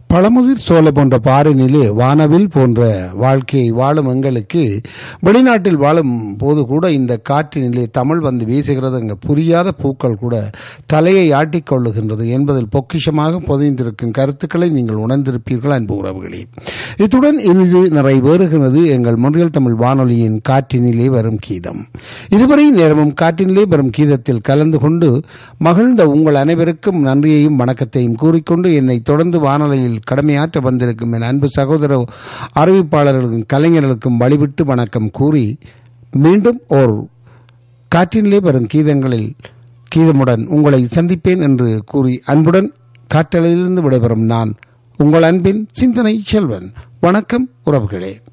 பழமுதிர் சோலை போன்ற பாறைநிலே வானவில் போன்ற வாழ்க்கையை வாழும் எங்களுக்கு வெளிநாட்டில் வாழும் போது கூட இந்த காற்றினிலே தமிழ் வந்து வீசுகிறது அங்கு புரியாத பூக்கள் கூட தலையை ஆட்டிக் கொள்ளுகின்றது என்பதில் பொக்கிஷமாக பொதிந்திருக்கும் கருத்துக்களை நீங்கள் உணர்ந்திருப்பீர்கள் அன்பு உறவுகளே இத்துடன் இனிது நிறைவேறுகிறது எங்கள் முன்றியல் தமிழ் வானொலியின் காற்றினிலே வரும் கீதம் இதுவரை நேரமும் காற்றினிலே வரும் கீதத்தில் கலந்து கொண்டு மகிழ்ந்த உங்கள் அனைவருக்கும் நன்றியையும் வணக்கத்தையும் கூறிக்கொண்டு என்னை தொடர்ந்து வானொலியில் கடமையாற்ற வந்திருக்கும் என் அன்பு சகோதர அறிவிப்பாளர்களுக்கும் கலைஞர்களுக்கும் வழிவிட்டு வணக்கம் கூறி மீண்டும் ஓர் காற்றினிலே வரும் கீதங்களில் கீதமுடன் உங்களை சந்திப்பேன் என்று கூறி அன்புடன் காற்றலிலிருந்து விடைபெறும் நான் உங்கள் அன்பின் சிந்தனை செல்வன் வணக்கம் உறவுகளே